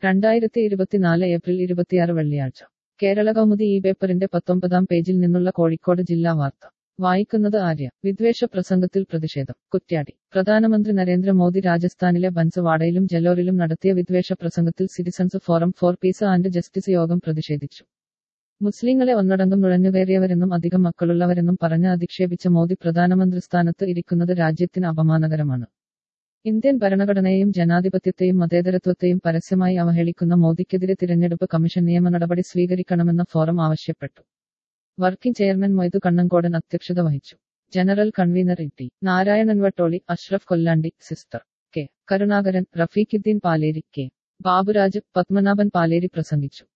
രണ്ടായിരത്തി ഇരുപത്തിനാല് ഏപ്രിൽ ഇരുപത്തിയാറ് വെള്ളിയാഴ്ച കേരള കൗമുദി ഈ പേപ്പറിന്റെ പത്തൊമ്പതാം പേജിൽ നിന്നുള്ള കോഴിക്കോട് ജില്ലാ വാർത്ത വായിക്കുന്നത് ആര്യ വിദ്വേഷ പ്രസംഗത്തിൽ പ്രതിഷേധം കുറ്റ്യാടി പ്രധാനമന്ത്രി നരേന്ദ്രമോദി രാജസ്ഥാനിലെ ബൻസവാഡയിലും ജലോറിലും നടത്തിയ വിദ്വേഷ പ്രസംഗത്തിൽ citizens forum for peace and justice യോഗം പ്രതിഷേധിച്ചു മുസ്ലിങ്ങളെ ഒന്നടങ്കം നുഴഞ്ഞുകയറിയവരെന്നും അധികം മക്കളുള്ളവരെന്നും പറഞ്ഞ് അധിക്ഷേപിച്ച മോദി പ്രധാനമന്ത്രി സ്ഥാനത്ത് ഇരിക്കുന്നത് രാജ്യത്തിന് അപമാനകരമാണ് ഇന്ത്യൻ ഭരണഘടനയെയും ജനാധിപത്യത്തെയും മതേതരത്വത്തെയും പരസ്യമായി അവഹേളിക്കുന്ന മോദിക്കെതിരെ തിരഞ്ഞെടുപ്പ് കമ്മീഷൻ നിയമ നടപടി സ്വീകരിക്കണമെന്ന ഫോറം ആവശ്യപ്പെട്ടു വർക്കിംഗ് ചെയർമാൻ മൊയ്തു കണ്ണങ്കോടൻ അധ്യക്ഷത വഹിച്ചു general convener E T Narayanan Vattoli Ashraf Kollandi sister K Karunakaran Rafeequddin Paleri K Baburaj Padmanabhan Paleri പ്രസംഗിച്ചു